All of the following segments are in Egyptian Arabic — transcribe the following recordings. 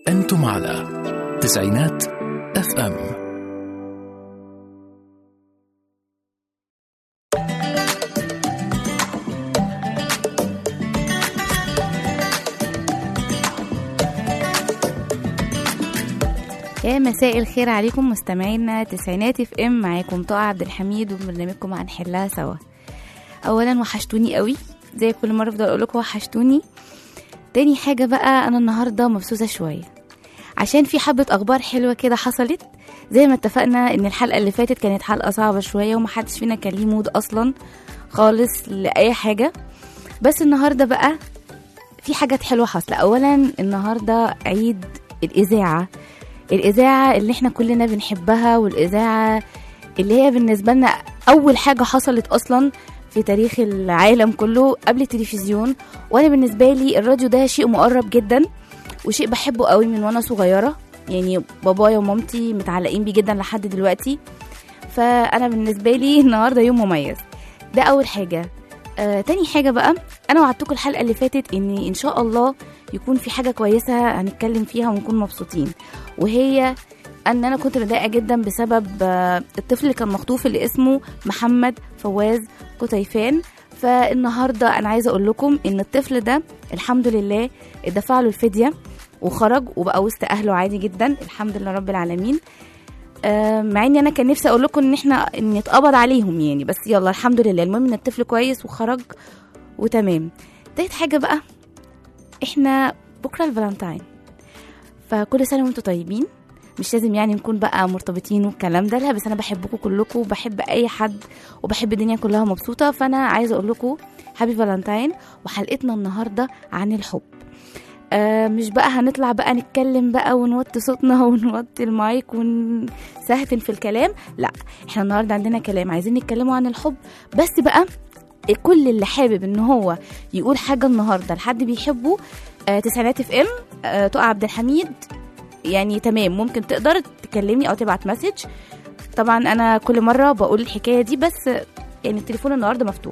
أنتم على تسعينات اف ام يا مساء الخير عليكم مستمعينا تسعينات اف ام معاكم طه عبد الحميد وبرنامجكم هنحلها سوا اولا وحشتوني قوي زي كل مره افضل اقول لكم وحشتوني تاني حاجه بقى انا النهارده مبسوطه شويه عشان في حبه اخبار حلوه كده حصلت زي ما اتفقنا ان الحلقه اللي فاتت كانت حلقه صعبه شويه ومحدش فينا كان ليه مود اصلا خالص لاي حاجه بس النهارده بقى في حاجات حلوه حاصله اولا النهارده عيد الاذاعه الإذاعة اللي احنا كلنا بنحبها والإذاعة اللي هي بالنسبة لنا أول حاجة حصلت أصلا في تاريخ العالم كله قبل التلفزيون وأنا بالنسبة لي الراديو ده شيء مقرب جدا وشيء بحبه قوي من وأنا صغيرة يعني بابايا ومامتي متعلقين بيه جدا لحد دلوقتي فأنا بالنسبة لي النهاردة يوم مميز ده أول حاجة آه تاني حاجة بقى أنا وعدتكم الحلقة اللي فاتت إن إن شاء الله يكون في حاجة كويسة هنتكلم فيها ونكون مبسوطين وهي ان انا كنت متضايقه جدا بسبب آه، الطفل اللي كان مخطوف اللي اسمه محمد فواز قتيفان فالنهارده انا عايزه اقول لكم ان الطفل ده الحمد لله اتدفع له الفديه وخرج وبقى وسط اهله عادي جدا الحمد لله رب العالمين آه، مع اني انا كان نفسي اقول لكم ان احنا ان يتقبض عليهم يعني بس يلا الحمد لله المهم ان الطفل كويس وخرج وتمام تالت حاجه بقى احنا بكره الفالنتاين فكل سنه وانتم طيبين مش لازم يعني نكون بقى مرتبطين والكلام ده لا بس انا بحبكم كلكم وبحب اي حد وبحب الدنيا كلها مبسوطه فانا عايزه اقول لكم هابي فالنتاين وحلقتنا النهارده عن الحب آه مش بقى هنطلع بقى نتكلم بقى ونوطي صوتنا ونوطي المايك ونسهفن في الكلام لا احنا النهارده عندنا كلام عايزين نتكلموا عن الحب بس بقى كل اللي حابب ان هو يقول حاجه النهارده لحد بيحبه آه تسعينات اف ام آه تقع عبد الحميد يعني تمام ممكن تقدر تكلمني او تبعت مسج طبعا انا كل مره بقول الحكايه دي بس يعني التليفون النهارده مفتوح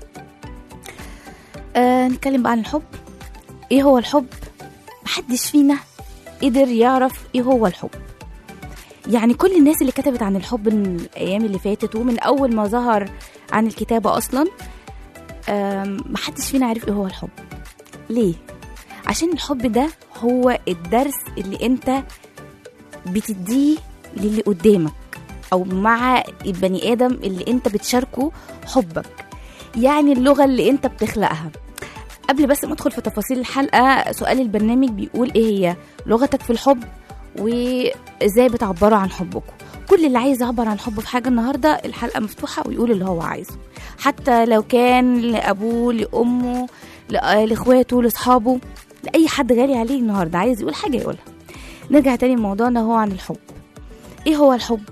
آه نتكلم بقى عن الحب ايه هو الحب محدش فينا قدر يعرف ايه هو الحب يعني كل الناس اللي كتبت عن الحب من الايام اللي فاتت ومن اول ما ظهر عن الكتابه اصلا آم، محدش فينا عارف ايه هو الحب ليه عشان الحب ده هو الدرس اللي انت بتديه للي قدامك او مع البني ادم اللي انت بتشاركه حبك يعني اللغه اللي انت بتخلقها قبل بس ما ادخل في تفاصيل الحلقه سؤال البرنامج بيقول ايه هي لغتك في الحب وازاي بتعبروا عن حبكم كل اللي عايز يعبر عن حبه في حاجه النهارده الحلقه مفتوحه ويقول اللي هو عايزه حتى لو كان لابوه لامه لأ- لاخواته لاصحابه لاي حد غالي عليه النهارده عايز يقول حاجه يقولها نرجع تاني لموضوعنا هو عن الحب ايه هو الحب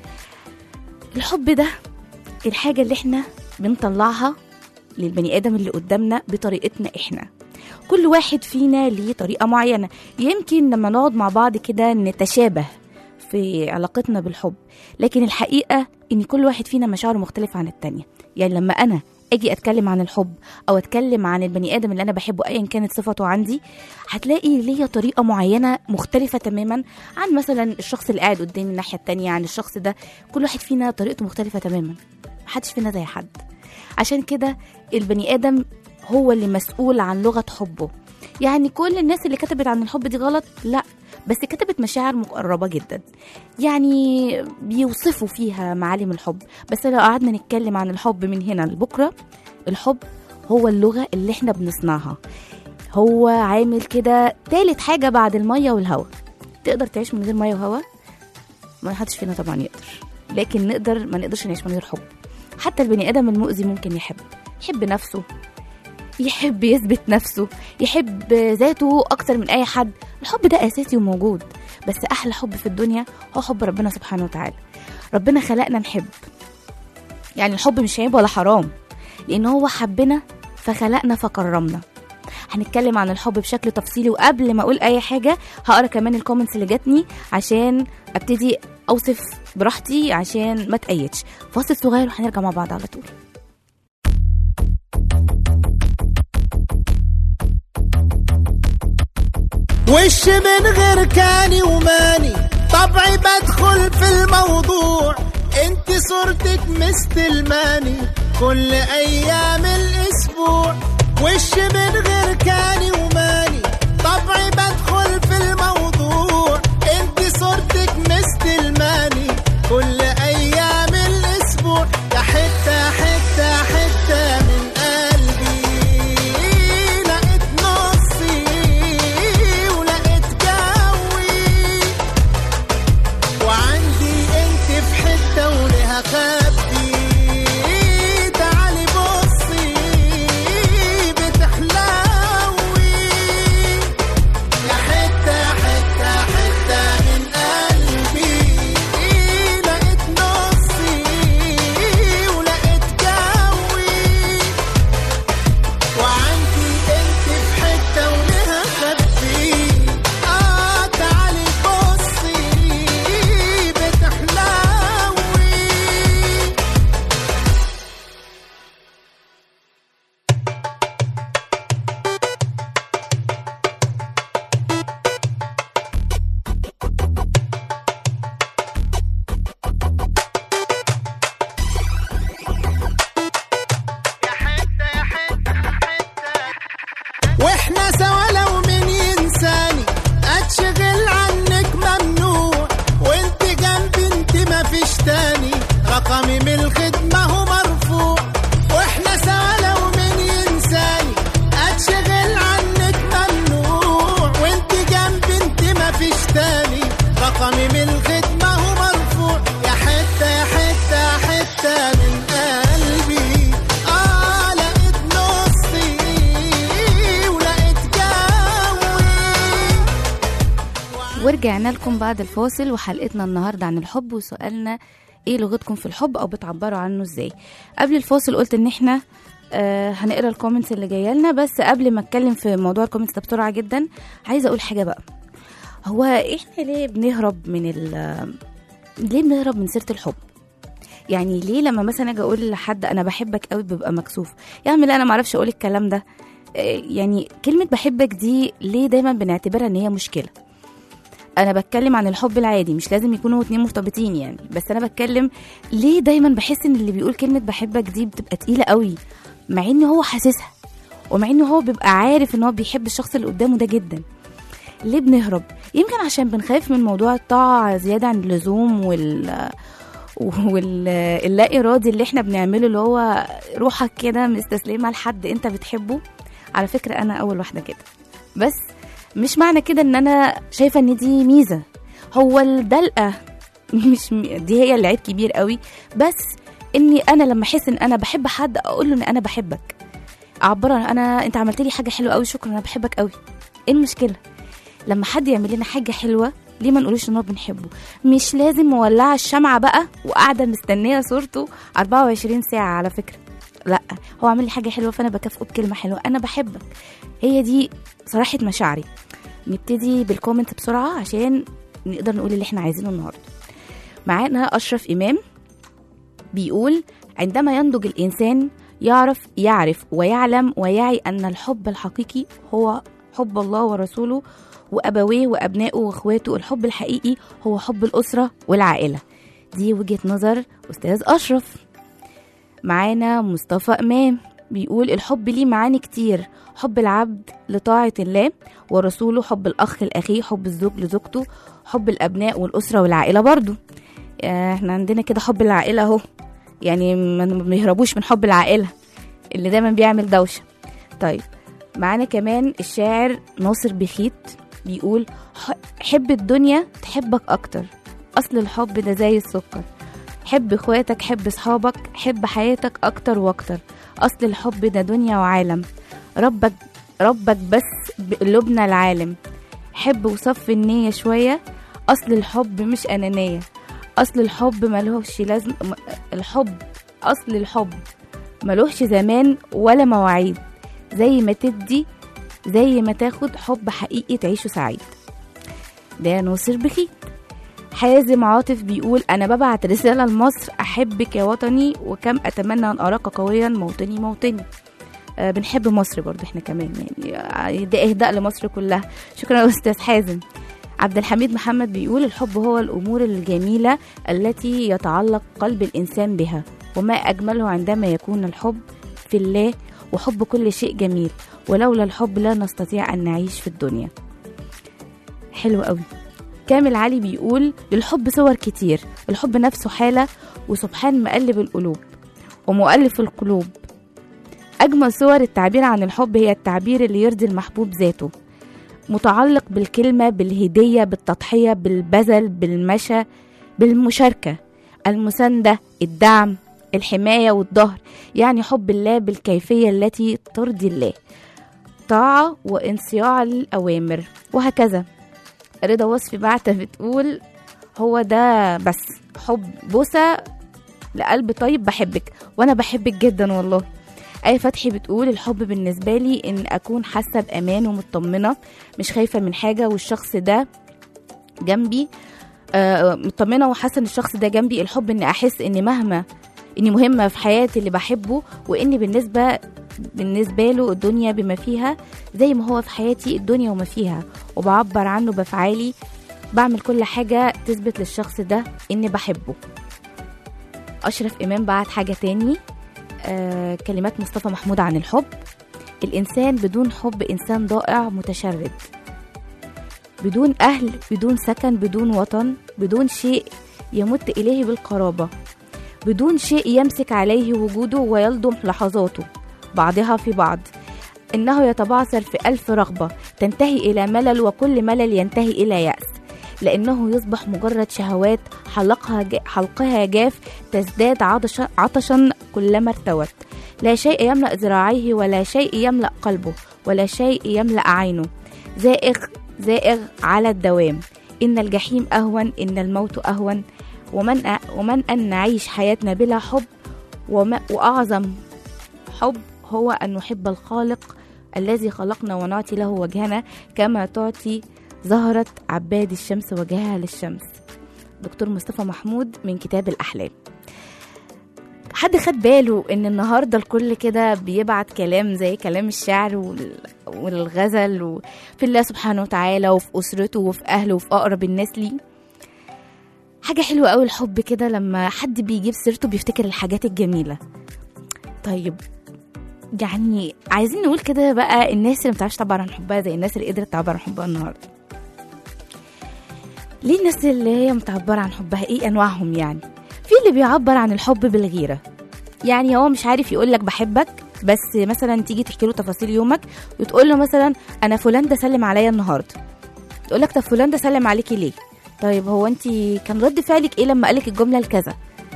الحب ده الحاجه اللي احنا بنطلعها للبني ادم اللي قدامنا بطريقتنا احنا كل واحد فينا ليه طريقه معينه يمكن لما نقعد مع بعض كده نتشابه في علاقتنا بالحب لكن الحقيقه ان كل واحد فينا مشاعره مختلفه عن التانية يعني لما انا اجي اتكلم عن الحب او اتكلم عن البني ادم اللي انا بحبه ايا كانت صفته عندي هتلاقي ليا طريقه معينه مختلفه تماما عن مثلا الشخص اللي قاعد قدامي الناحيه التانية عن الشخص ده كل واحد فينا طريقته مختلفه تماما محدش فينا زي حد عشان كده البني ادم هو اللي مسؤول عن لغه حبه يعني كل الناس اللي كتبت عن الحب دي غلط لا بس كتبت مشاعر مقربة جدا يعني بيوصفوا فيها معالم الحب بس لو قعدنا نتكلم عن الحب من هنا لبكرة الحب هو اللغة اللي احنا بنصنعها هو عامل كده تالت حاجة بعد المية والهواء تقدر تعيش من غير مية وهواء ما حدش فينا طبعا يقدر لكن نقدر ما نقدرش نعيش من غير حب حتى البني ادم المؤذي ممكن يحب يحب نفسه يحب يثبت نفسه يحب ذاته اكتر من اي حد الحب ده اساسي وموجود بس احلى حب في الدنيا هو حب ربنا سبحانه وتعالى ربنا خلقنا نحب يعني الحب مش عيب ولا حرام لان هو حبنا فخلقنا فكرمنا هنتكلم عن الحب بشكل تفصيلي وقبل ما اقول اي حاجه هقرا كمان الكومنتس اللي جاتني عشان ابتدي اوصف براحتي عشان ما تقيدش فاصل صغير وهنرجع مع بعض على طول وش من غير كاني وماني طبعي بدخل في الموضوع انت صورتك مستلماني كل ايام الاسبوع وش من غير كاني وماني طبعي بدخل في الموضوع انت صورتك مستلماني كل ايام الاسبوع يا حته حته حته من قلبي لقيت نصي ولقيت جوي وعندي انت في حته ولها خبي تعالي بصي بتحلوي يا حته حته حته من قلبي لقيت نصي ولقيت جوي وعندي انت في حته ولها خبي اه تعالي بصي بتحلوي واحنا سوا لو مين ينساني اتشغل عنك ممنوع وانت جنبي انت ما فيش تاني رقمي من الخدمة هو مرفوع واحنا سوا لو مين ينساني اتشغل عنك ممنوع وانت جنبي انت ما فيش تاني رقمي من الخدمة هو مرفوع يا حتة يا حتة حتة من قلبي اه لقيت نصي ولقيت جوي ورجعنا لكم بعد الفاصل وحلقتنا النهارده عن الحب وسؤالنا ايه لغتكم في الحب او بتعبروا عنه ازاي قبل الفاصل قلت ان احنا آه هنقرا الكومنتس اللي جايه لنا بس قبل ما اتكلم في موضوع الكومنتس ده بسرعه جدا عايزه اقول حاجه بقى هو احنا ليه بنهرب من ال ليه بنهرب من سيره الحب يعني ليه لما مثلا اجي اقول لحد انا بحبك قوي ببقى مكسوف يا عم لا انا ما اعرفش اقول الكلام ده آه، يعني كلمه بحبك دي ليه دايما بنعتبرها ان هي مشكله انا بتكلم عن الحب العادي مش لازم يكونوا اتنين مرتبطين يعني بس انا بتكلم ليه دايما بحس ان اللي بيقول كلمه بحبك دي بتبقى تقيله قوي مع ان هو حاسسها ومع ان هو بيبقى عارف ان هو بيحب الشخص اللي قدامه ده جدا ليه بنهرب يمكن عشان بنخاف من موضوع الطاعه زياده عن اللزوم وال واللا ارادي اللي احنا بنعمله اللي هو روحك كده مستسلمه لحد انت بتحبه على فكره انا اول واحده كده بس مش معنى كده ان انا شايفه ان دي ميزه هو الدلقه مش م- دي هي اللي عيب كبير قوي بس اني انا لما احس ان انا بحب حد اقول له ان انا بحبك اعبر عن انا انت عملت لي حاجه حلوه قوي شكرا انا بحبك قوي ايه المشكله لما حد يعمل لنا حاجه حلوه ليه ما نقولوش ان هو بنحبه مش لازم مولعه الشمعه بقى وقاعده مستنيه صورته 24 ساعه على فكره لا هو عمل لي حاجه حلوه فانا بكافئه بكلمه حلوه انا بحبك هي دي صراحه مشاعري نبتدي بالكومنت بسرعه عشان نقدر نقول اللي احنا عايزينه النهارده معانا اشرف امام بيقول عندما ينضج الانسان يعرف يعرف ويعلم ويعي ان الحب الحقيقي هو حب الله ورسوله وابويه وابنائه واخواته الحب الحقيقي هو حب الاسره والعائله دي وجهه نظر استاذ اشرف معانا مصطفى امام بيقول الحب ليه معاني كتير حب العبد لطاعة الله ورسوله حب الأخ لأخيه حب الزوج لزوجته حب الأبناء والأسرة والعائلة برضو آه، احنا عندنا كده حب العائلة اهو يعني ما ما بيهربوش من حب العائلة اللي دايما بيعمل دوشة طيب معانا كمان الشاعر ناصر بخيت بيقول ح- حب الدنيا تحبك أكتر أصل الحب ده زي السكر حب اخواتك حب اصحابك حب حياتك اكتر واكتر اصل الحب ده دنيا وعالم ربك ربك بس بقلوبنا العالم حب وصف النية شوية اصل الحب مش انانية اصل الحب ملهوش لازم م- الحب اصل الحب ملوش زمان ولا مواعيد زي ما تدي زي ما تاخد حب حقيقي تعيشه سعيد ده ناصر بخيت حازم عاطف بيقول أنا ببعت رسالة لمصر أحبك يا وطني وكم أتمنى أن أراك قويا موطني موطني آه، بنحب مصر برضو احنا كمان يعني ده اهداء لمصر كلها شكرا يا استاذ حازم عبد الحميد محمد بيقول الحب هو الامور الجميله التي يتعلق قلب الانسان بها وما اجمله عندما يكون الحب في الله وحب كل شيء جميل ولولا الحب لا نستطيع ان نعيش في الدنيا حلو قوي كامل علي بيقول للحب صور كتير الحب نفسه حالة وسبحان مقلب القلوب ومؤلف القلوب أجمل صور التعبير عن الحب هي التعبير اللي يرضي المحبوب ذاته متعلق بالكلمة بالهدية بالتضحية بالبذل بالمشى بالمشاركة المساندة الدعم الحماية والظهر يعني حب الله بالكيفية التي ترضي الله طاعة وانصياع للأوامر وهكذا رضا وصفي بعتة بتقول هو ده بس حب بوسة لقلب طيب بحبك وانا بحبك جدا والله آية فتحي بتقول الحب بالنسبة لي إن أكون حاسة بأمان ومطمنة مش خايفة من حاجة والشخص ده جنبي آه مطمنة وحاسة إن الشخص ده جنبي الحب إن أحس إن مهما إني مهمة في حياتي اللي بحبه وإن بالنسبة بالنسبة له الدنيا بما فيها زي ما هو في حياتي الدنيا وما فيها وبعبر عنه بأفعالي بعمل كل حاجة تثبت للشخص ده إني بحبه أشرف إمام بعت حاجة تاني آه كلمات مصطفى محمود عن الحب الإنسان بدون حب إنسان ضائع متشرد بدون أهل بدون سكن بدون وطن بدون شيء يمت إليه بالقرابة بدون شيء يمسك عليه وجوده ويلضم لحظاته بعضها في بعض إنه يتبعثر في ألف رغبة تنتهي إلى ملل وكل ملل ينتهي إلى يأس لأنه يصبح مجرد شهوات حلقها ج... حلقها جاف تزداد عطشا, عطشا كلما ارتوت لا شيء يملأ ذراعيه ولا شيء يملأ قلبه ولا شيء يملأ عينه زائغ زائغ على الدوام إن الجحيم أهون إن الموت أهون ومن أ... ومن أن نعيش حياتنا بلا حب وما... وأعظم حب هو أن نحب الخالق الذي خلقنا ونعطي له وجهنا كما تعطي ظهرت عباد الشمس وجهها للشمس دكتور مصطفى محمود من كتاب الأحلام حد خد باله ان النهارده الكل كده بيبعت كلام زي كلام الشعر وال... والغزل وفي الله سبحانه وتعالى وفي اسرته وفي اهله وفي اقرب الناس ليه حاجه حلوه قوي الحب كده لما حد بيجيب سيرته بيفتكر الحاجات الجميله طيب يعني عايزين نقول كده بقى الناس اللي متعرفش تعبر عن حبها زي الناس اللي قدرت تعبر عن حبها النهارده ليه الناس اللي هي متعبرة عن حبها ايه انواعهم يعني في اللي بيعبر عن الحب بالغيرة يعني هو مش عارف يقول لك بحبك بس مثلا تيجي تحكي له تفاصيل يومك وتقول له مثلا انا فلان ده سلم عليا النهارده تقول لك طب فلان ده سلم عليكي ليه طيب هو انت كان رد فعلك ايه لما قالك الجمله الكذا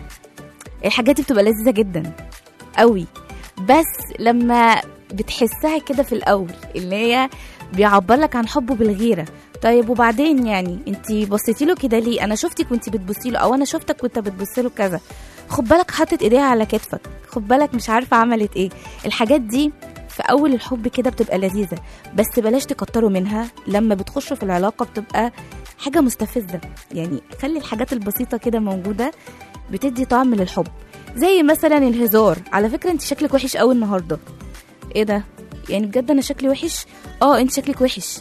الحاجات دي بتبقى لذيذه جدا قوي بس لما بتحسها كده في الاول اللي هي بيعبر لك عن حبه بالغيره طيب وبعدين يعني انت بصيتي له كده ليه انا شفتك وانت بتبصي له او انا شفتك وانت بتبصي له كذا خد بالك حطت ايديها على كتفك خد بالك مش عارفه عملت ايه الحاجات دي في اول الحب كده بتبقى لذيذه بس بلاش تكتروا منها لما بتخشوا في العلاقه بتبقى حاجه مستفزه يعني خلي الحاجات البسيطه كده موجوده بتدي طعم للحب زي مثلا الهزار على فكره انت شكلك وحش قوي النهارده ايه ده يعني بجد انا شكلي وحش اه انت شكلك وحش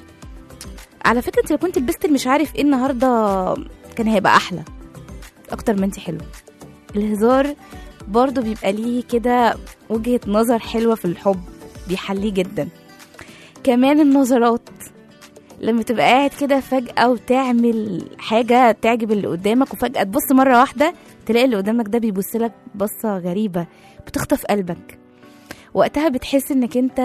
على فكره انت لو كنت لبست مش عارف ايه النهارده كان هيبقى احلى اكتر ما انت حلوه الهزار برضو بيبقى ليه كده وجهة نظر حلوة في الحب بيحليه جدا كمان النظرات لما تبقى قاعد كده فجأة وتعمل حاجة تعجب اللي قدامك وفجأة تبص مرة واحدة تلاقي اللي قدامك ده بيبص لك بصة غريبة بتخطف قلبك وقتها بتحس انك انت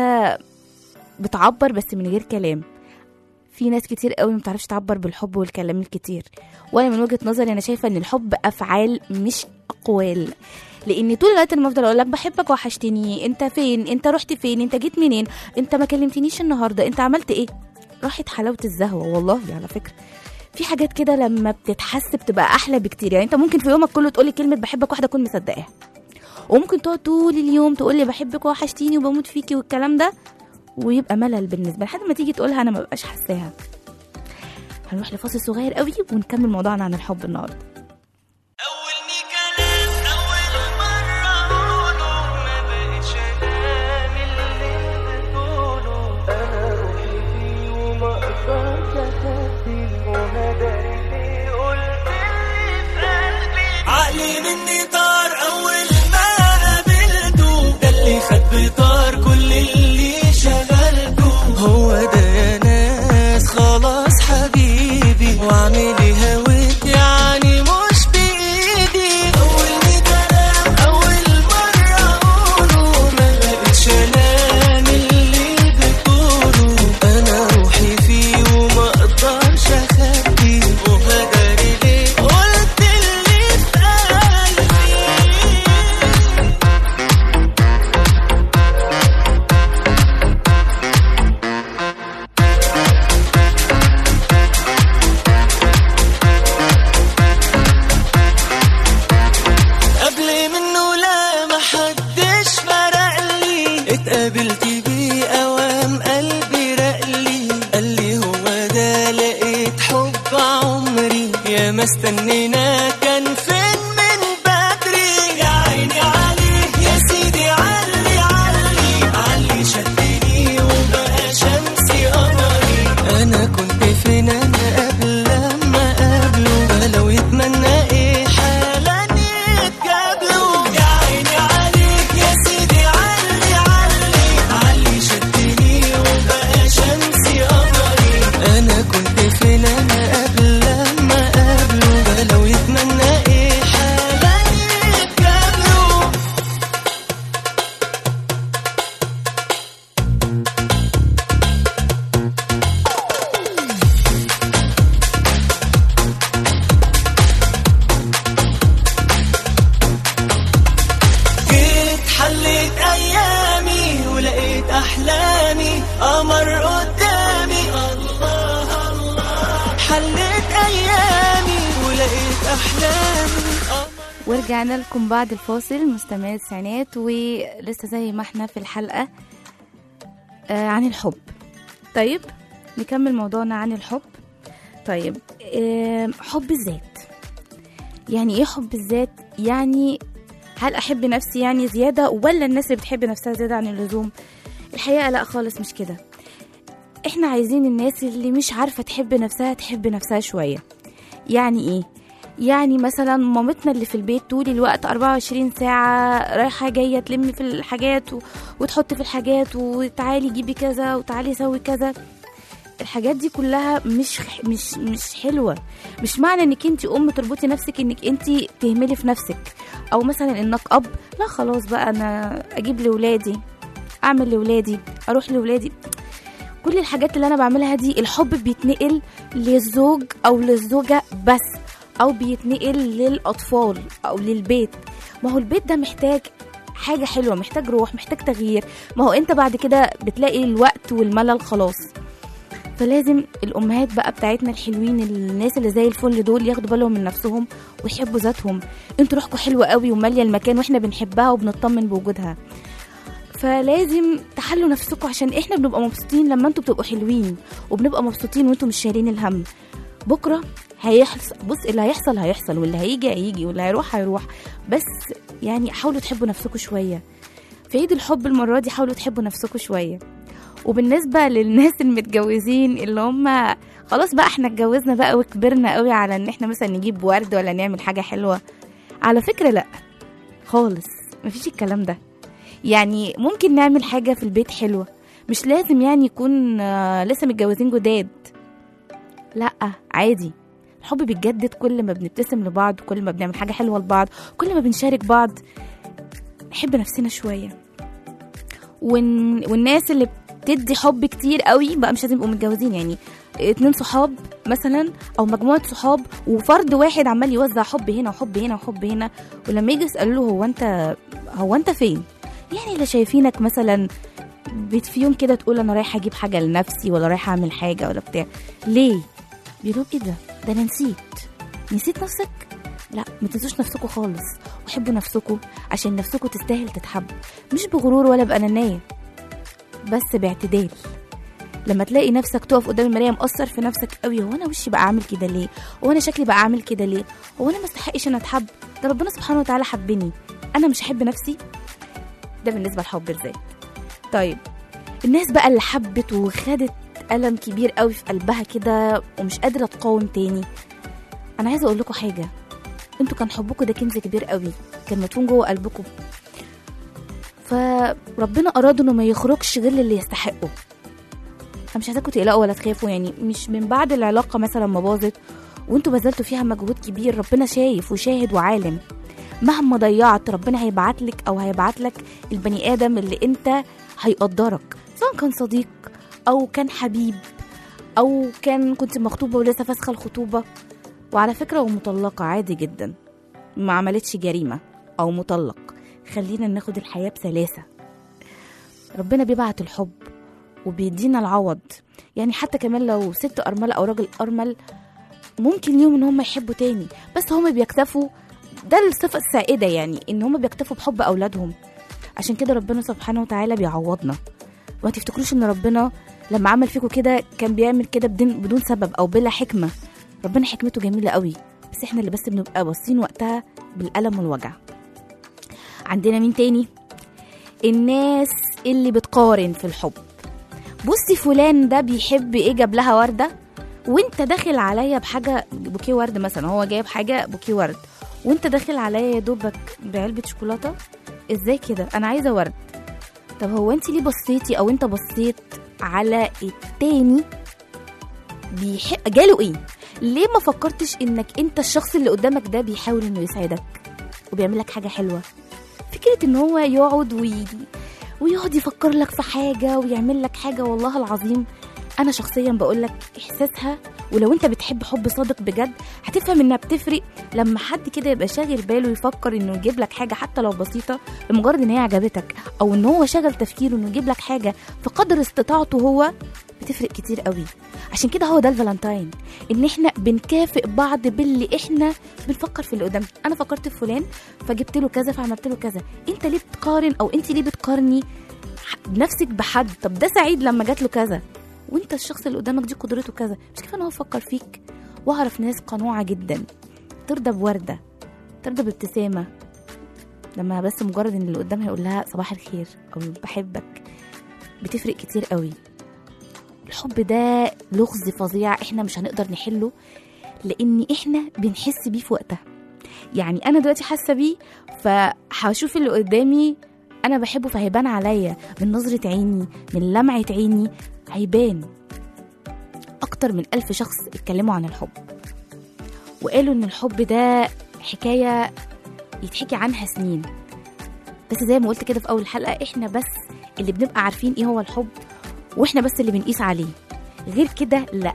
بتعبر بس من غير كلام في ناس كتير قوي ما بتعرفش تعبر بالحب والكلام الكتير وانا من وجهه نظري انا شايفه ان الحب افعال مش اقوال لان طول الوقت انا بفضل اقول لك بحبك وحشتني انت فين انت رحت فين انت جيت منين انت ما كلمتنيش النهارده انت عملت ايه راحت حلاوه الزهوه والله على فكره في حاجات كده لما بتتحس بتبقى احلى بكتير يعني انت ممكن في يومك كله تقولي كلمه بحبك واحده اكون مصدقاها وممكن تقعد طول اليوم تقولي بحبك وحشتيني وبموت فيكي والكلام ده ويبقى ملل بالنسبه لحد ما تيجي تقولها انا ما ببقاش حاساها هنروح لفاصل صغير قوي ونكمل موضوعنا عن الحب النهارده أول كلام أول مرة أقوله ما بقتش أنام الليل واعملي هويت يعني مش بايدي اول كلام اول مره اقوله ما بقتش انام اللي بتقوله انا روحي فيه وما اقدرش اخبيه وهدري ليه قلت اللي في قلبي قبل منه لا محدش فرق لي اتقابلت بيه اوام قلبي رقلي قال لي هو ده لقيت حب عمري يا ما استنينا كان فين من بدري يا عيني عليه يا سيدي علي علي علي شدني وبقى شمسي قمري انا كنت فين انا قبل لما قابله لو يتمنى ايه حالا يتقابلوا يا عيني عليك يا سيدي علي علي علي شدني وبقى شمسي قمري انا كنت فين انا قبل لما قابله لو يتمنى ايه حالا يتقابلوا جيت حليت ايامي ولقيت احلامي قمر قدامي الله الله حليت ايامي ولقيت احلامي قمر ورجعنا لكم بعد الفاصل مستمعي التسعينات ولسه زي ما احنا في الحلقة آه عن الحب طيب نكمل موضوعنا عن الحب طيب آه حب الذات يعني ايه حب الذات يعني هل احب نفسي يعني زيادة ولا الناس اللي بتحب نفسها زيادة عن اللزوم الحقيقة لا خالص مش كده احنا عايزين الناس اللي مش عارفة تحب نفسها تحب نفسها شوية يعني ايه يعني مثلا مامتنا اللي في البيت طول الوقت 24 ساعة رايحة جاية تلم في الحاجات و... وتحط في الحاجات وتعالي جيبي كذا وتعالي سوي كذا الحاجات دي كلها مش مش مش حلوة مش معنى انك انت ام تربطي نفسك انك انت تهملي في نفسك او مثلا انك اب لا خلاص بقى انا اجيب لولادي اعمل لولادي اروح لولادي كل الحاجات اللي انا بعملها دي الحب بيتنقل للزوج او للزوجة بس او بيتنقل للاطفال او للبيت ما هو البيت ده محتاج حاجة حلوة محتاج روح محتاج تغيير ما هو انت بعد كده بتلاقي الوقت والملل خلاص فلازم الامهات بقى بتاعتنا الحلوين الناس اللي زي الفل دول ياخدوا بالهم من نفسهم ويحبوا ذاتهم انتوا روحكم حلوه قوي وماليه المكان واحنا بنحبها وبنطمن بوجودها فلازم تحلوا نفسكم عشان احنا بنبقى مبسوطين لما انتوا بتبقوا حلوين وبنبقى مبسوطين وانتوا مش شايلين الهم بكره هيحصل بص اللي هيحصل هيحصل واللي هيجي هيجي واللي هيروح هيروح بس يعني حاولوا تحبوا نفسكم شويه في عيد الحب المره دي حاولوا تحبوا نفسكم شويه وبالنسبه للناس المتجوزين اللي هم خلاص بقى احنا اتجوزنا بقى وكبرنا قوي على ان احنا مثلا نجيب ورد ولا نعمل حاجه حلوه على فكره لا خالص مفيش الكلام ده يعني ممكن نعمل حاجه في البيت حلوه مش لازم يعني يكون آه، لسه متجوزين جداد لا عادي الحب بيتجدد كل ما بنبتسم لبعض كل ما بنعمل حاجه حلوه لبعض كل ما بنشارك بعض نحب نفسنا شويه ون... والناس اللي بتدي حب كتير قوي بقى مش لازم يبقوا متجوزين يعني اتنين صحاب مثلا او مجموعه صحاب وفرد واحد عمال يوزع حب هنا وحب هنا وحب هنا ولما يجي يسالوا له هو انت هو انت فين يعني اللي شايفينك مثلا بت- في يوم كده تقول انا رايحه اجيب حاجه لنفسي ولا رايحه اعمل حاجه ولا بتاع ليه بيقولوا ايه ده ده انا نسيت نسيت نفسك لا ما تنسوش نفسكم خالص وحبوا نفسكم عشان نفسكم تستاهل تتحب مش بغرور ولا بأنانية بس باعتدال لما تلاقي نفسك تقف قدام المرايه مقصر في نفسك قوي هو انا وشي بقى عامل كده ليه هو انا شكلي بقى عامل كده ليه هو انا ما استحقش ان اتحب ده ربنا سبحانه وتعالى حبني انا مش احب نفسي ده بالنسبه لحب الذات طيب الناس بقى اللي حبت وخدت ألم كبير قوي في قلبها كده ومش قادرة تقاوم تاني أنا عايزة أقول لكم حاجة انتوا كان حبكم ده كنز كبير قوي كان مدفون جوه قلبكم فربنا أراد إنه ما يخرجش غير اللي يستحقه انا مش عايزاكم تقلقوا ولا تخافوا يعني مش من بعد العلاقه مثلا ما باظت وانتوا بذلتوا فيها مجهود كبير ربنا شايف وشاهد وعالم مهما ضيعت ربنا هيبعت لك او هيبعت لك البني ادم اللي انت هيقدرك سواء كان صديق او كان حبيب او كان كنت مخطوبه ولسه فاسخه الخطوبه وعلى فكره ومطلقه عادي جدا ما عملتش جريمه او مطلق خلينا ناخد الحياه بسلاسه ربنا بيبعت الحب وبيدينا العوض يعني حتى كمان لو ست أرملة أو راجل أرمل ممكن ليهم إن هم يحبوا تاني بس هم بيكتفوا ده الصفة السائدة يعني إن هم بيكتفوا بحب أولادهم عشان كده ربنا سبحانه وتعالى بيعوضنا وما تفتكروش إن ربنا لما عمل فيكم كده كان بيعمل كده بدون بدون سبب أو بلا حكمة ربنا حكمته جميلة قوي بس احنا اللي بس بنبقى باصين وقتها بالألم والوجع عندنا مين تاني الناس اللي بتقارن في الحب بصي فلان ده بيحب ايه جاب لها ورده وانت داخل عليا بحاجه بوكيه ورد مثلا هو جايب حاجه بوكيه ورد وانت داخل عليا يا دوبك بعلبه شوكولاته ازاي كده انا عايزه ورد طب هو انت ليه بصيتي او انت بصيت على التاني بيحب جاله ايه ليه ما فكرتش انك انت الشخص اللي قدامك ده بيحاول انه يساعدك وبيعمل لك حاجه حلوه فكره ان هو يقعد وي... ويقعد يفكر لك في حاجه ويعمل لك حاجه والله العظيم انا شخصيا بقول لك احساسها ولو انت بتحب حب صادق بجد هتفهم انها بتفرق لما حد كده يبقى شاغل باله يفكر انه يجيب لك حاجه حتى لو بسيطه لمجرد ان هي عجبتك او ان هو شغل تفكيره انه يجيب لك حاجه في قدر استطاعته هو بتفرق كتير قوي عشان كده هو ده الفالنتاين ان احنا بنكافئ بعض باللي احنا بنفكر في اللي قدامنا انا فكرت في فلان فجبت له كذا فعملت له كذا انت ليه بتقارن او انت ليه بتقارني نفسك بحد طب ده سعيد لما جات له كذا وانت الشخص اللي قدامك دي قدرته كذا مش كفايه ان هو فكر فيك واعرف ناس قنوعه جدا ترضى بورده ترضى بابتسامه لما بس مجرد ان اللي قدامها يقول لها صباح الخير او بحبك بتفرق كتير قوي الحب ده لغز فظيع احنا مش هنقدر نحله لان احنا بنحس بيه في وقتها يعني انا دلوقتي حاسه بيه فهشوف اللي قدامي انا بحبه فهيبان عليا من نظره عيني من لمعه عيني هيبان اكتر من ألف شخص اتكلموا عن الحب وقالوا ان الحب ده حكايه يتحكي عنها سنين بس زي ما قلت كده في اول الحلقه احنا بس اللي بنبقى عارفين ايه هو الحب واحنا بس اللي بنقيس عليه غير كده لا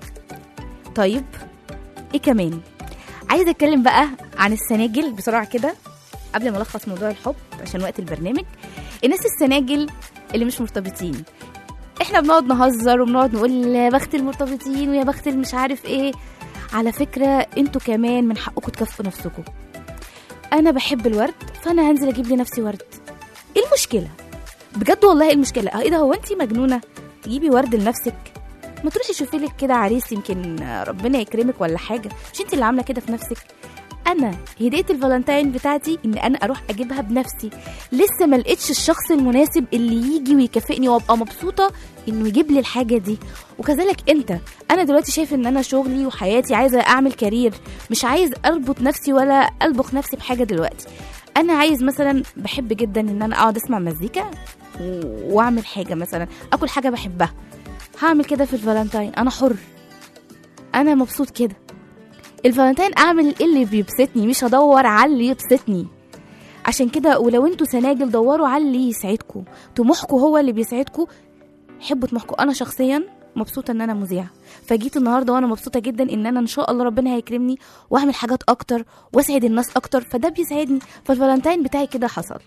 طيب ايه كمان عايزه اتكلم بقى عن السناجل بسرعه كده قبل ما الخص موضوع الحب عشان وقت البرنامج الناس السناجل اللي مش مرتبطين احنا بنقعد نهزر وبنقعد نقول يا بخت المرتبطين ويا بخت مش عارف ايه على فكره انتوا كمان من حقكم تكافئوا نفسكم انا بحب الورد فانا هنزل اجيب لنفسي ورد ايه المشكله بجد والله ايه المشكله ايه ده هو انت مجنونه تجيبي ورد لنفسك ما تروحي شوفي لك كده عريس يمكن ربنا يكرمك ولا حاجه مش انت اللي عامله كده في نفسك انا هديه الفالنتاين بتاعتي ان انا اروح اجيبها بنفسي لسه ما لقيتش الشخص المناسب اللي يجي ويكافئني وابقى مبسوطه انه يجيب لي الحاجه دي وكذلك انت انا دلوقتي شايف ان انا شغلي وحياتي عايزه اعمل كارير مش عايز اربط نفسي ولا البخ نفسي بحاجه دلوقتي انا عايز مثلا بحب جدا ان انا اقعد اسمع مزيكا و- واعمل حاجه مثلا اكل حاجه بحبها هعمل كده في الفالنتاين انا حر انا مبسوط كده الفالنتاين اعمل اللي بيبسطني مش هدور على اللي يبسطني عشان كده ولو انتوا سناجل دوروا على اللي يسعدكم طموحكم هو اللي بيسعدكم حبوا طموحكم انا شخصيا مبسوطه ان انا مذيعه فجيت النهارده وانا مبسوطه جدا ان انا ان شاء الله ربنا هيكرمني واعمل حاجات اكتر واسعد الناس اكتر فده بيسعدني فالفالنتاين بتاعي كده حصل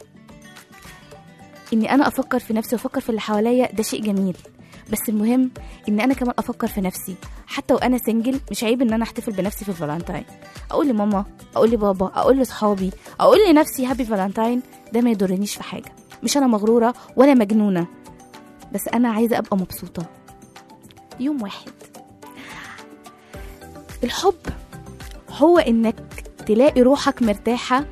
اني انا افكر في نفسي وافكر في اللي حواليا ده شيء جميل بس المهم ان انا كمان افكر في نفسي حتى وانا سنجل مش عيب ان انا احتفل بنفسي في الفالنتاين اقول لماما اقول لبابا اقول لاصحابي اقول لنفسي هابي فالنتاين ده ما يضرنيش في حاجه مش انا مغروره ولا مجنونه بس انا عايزه ابقى مبسوطه يوم واحد الحب هو انك تلاقي روحك مرتاحه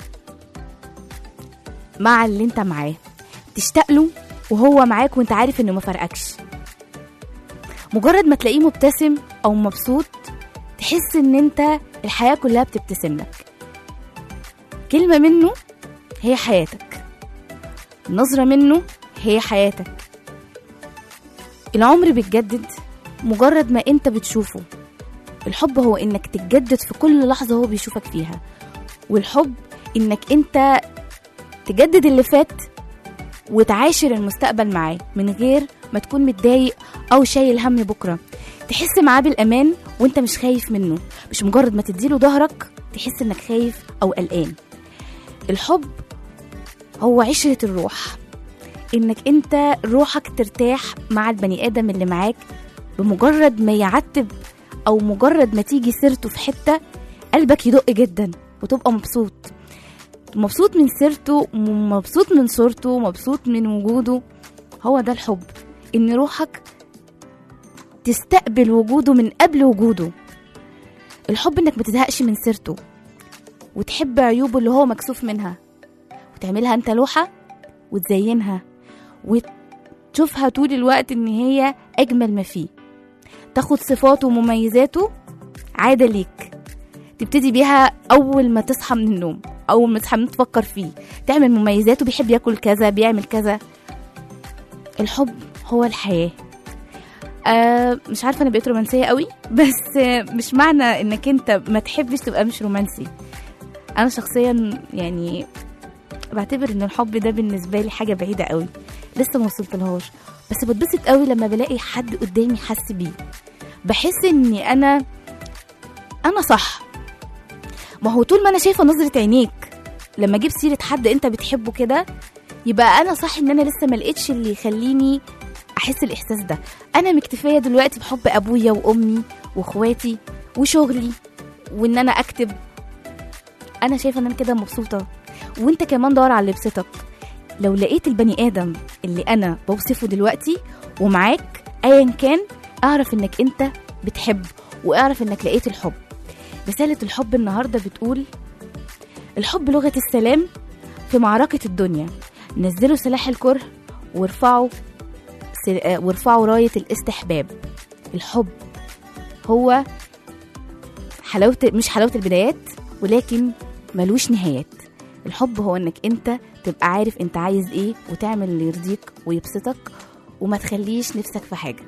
مع اللي انت معاه تشتاق له وهو معاك وانت عارف انه ما فرقكش مجرد ما تلاقيه مبتسم او مبسوط تحس ان انت الحياه كلها بتبتسم لك كلمه منه هي حياتك نظره منه هي حياتك العمر بيتجدد مجرد ما انت بتشوفه الحب هو انك تتجدد في كل لحظة هو بيشوفك فيها والحب انك انت تجدد اللي فات وتعاشر المستقبل معاه من غير ما تكون متضايق او شايل هم بكره تحس معاه بالامان وانت مش خايف منه مش مجرد ما تديله ظهرك تحس انك خايف او قلقان الحب هو عشرة الروح انك انت روحك ترتاح مع البني ادم اللي معاك بمجرد ما يعتب او مجرد ما تيجي سيرته في حته قلبك يدق جدا وتبقى مبسوط مبسوط من سيرته مبسوط من صورته مبسوط من وجوده هو ده الحب ان روحك تستقبل وجوده من قبل وجوده الحب انك ما تزهقش من سيرته وتحب عيوبه اللي هو مكسوف منها وتعملها انت لوحة وتزينها وتشوفها طول الوقت ان هي اجمل ما فيه تاخد صفاته ومميزاته عادة ليك تبتدي بيها اول ما تصحى من النوم اول ما تصحى من تفكر فيه تعمل مميزاته بيحب ياكل كذا بيعمل كذا الحب هو الحياه آه مش عارفه انا بقيت رومانسيه قوي بس آه مش معنى انك انت ما تحبش تبقى مش رومانسي انا شخصيا يعني بعتبر ان الحب ده بالنسبه لي حاجه بعيده قوي لسه ما وصلتلهاش بس بتبسط قوي لما بلاقي حد قدامي حس بيه بحس اني انا انا صح ما هو طول ما انا شايفه نظره عينيك لما اجيب سيره حد انت بتحبه كده يبقى انا صح ان انا لسه ما لقيتش اللي يخليني احس الاحساس ده انا مكتفيه دلوقتي بحب ابويا وامي واخواتي وشغلي وان انا اكتب انا شايفه ان انا كده مبسوطه وانت كمان دور على اللي يبسطك لو لقيت البني ادم اللي انا بوصفه دلوقتي ومعاك ايا كان اعرف انك انت بتحب واعرف انك لقيت الحب رسالة الحب النهاردة بتقول الحب لغة السلام في معركة الدنيا نزلوا سلاح الكره وارفعوا سل... آه، وارفعوا راية الاستحباب الحب هو حلاوة مش حلاوة البدايات ولكن ملوش نهايات الحب هو انك انت تبقى عارف انت عايز ايه وتعمل اللي يرضيك ويبسطك وما تخليش نفسك في حاجة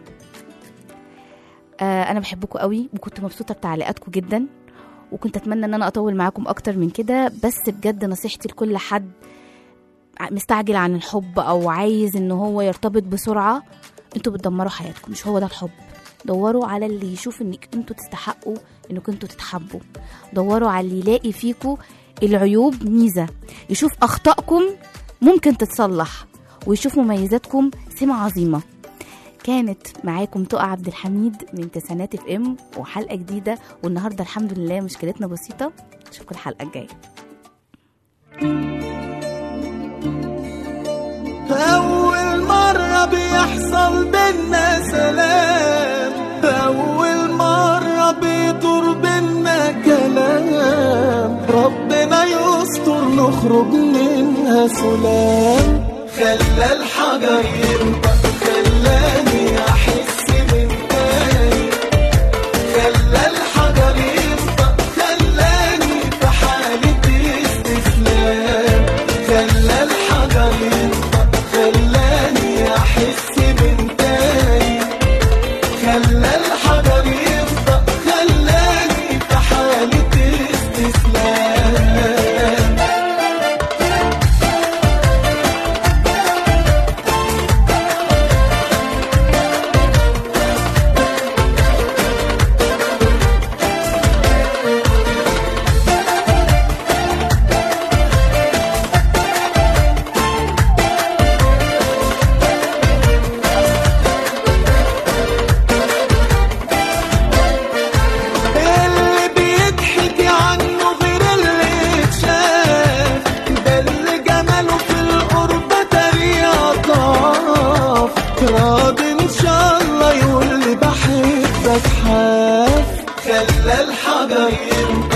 آه انا بحبكم قوي وكنت مبسوطة بتعليقاتكم جدا وكنت اتمنى ان انا اطول معاكم اكتر من كده بس بجد نصيحتي لكل حد ع- مستعجل عن الحب او عايز ان هو يرتبط بسرعه انتوا بتدمروا حياتكم مش هو ده الحب دوروا على اللي يشوف انك انتوا تستحقوا انكم انتوا تتحبوا دوروا على اللي يلاقي فيكوا العيوب ميزه يشوف اخطائكم ممكن تتصلح ويشوف مميزاتكم سمة عظيمه كانت معاكم تقى عبد الحميد من تسعينات اف ام وحلقه جديده والنهارده الحمد لله مشكلتنا بسيطه اشوفكم الحلقه الجايه أول مرة بيحصل بينا سلام أول مرة بيدور بينا كلام ربنا يستر نخرج منها سلام خلى الحجر ينطق خلاني أحس من تاني خلى الحجر ينطق خلاني في حالة استسلام خلى الحجر ينطق خلاني أحس من تاني خلى الحجر ينطق خلاني في حالة استسلام اللي بيضحك عنه غير اللي اتشاف ده اللي جماله في القرب طريقة ضعف راضي ان شاء الله يقول لي بحبك حاف خلى الحجر ينطق